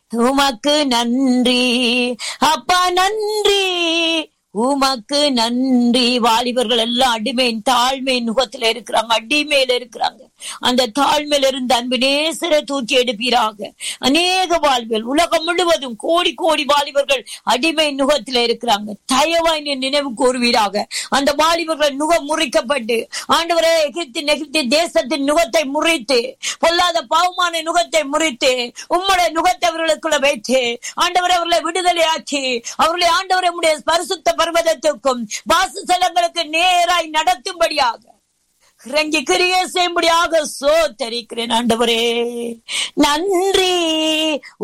உமக்கு நன்றி அப்பா நன்றி உமக்கு நன்றி வாலிபர்கள் எல்லாம் அடிமையின் தாழ்மை நுகத்துல இருக்கிறாங்க அடிமையில இருக்கிறாங்க அந்த தாழ்மையில இருந்து அன்பு நேசரை தூக்கி எடுப்பீராக அநேக வாழ்வுகள் உலகம் முழுவதும் கோடி கோடி வாலிபர்கள் அடிமை நுகத்துல இருக்கிறாங்க தயவாய் நீர் நினைவு கூறுவீராக அந்த வாலிபர்கள் நுகம் முறிக்கப்பட்டு ஆண்டவரே எகிப்தி நெகிப்தி தேசத்தின் நுகத்தை முறித்து பொல்லாத பாவமான நுகத்தை முறித்து உம்முடைய நுகத்தை அவர்களுக்குள்ள வைத்து ஆண்டவரை அவர்களை விடுதலை ஆக்கி அவர்களை ஆண்டவரை உடைய பரிசுத்த பர்வதத்துக்கும் வாசஸ்தலங்களுக்கு நேராய் நடத்தும்படியாக இறங்கி கிரியை செய்யும்படியாக சோத்தரிக்கிறேன் ஆண்டவரே நன்றி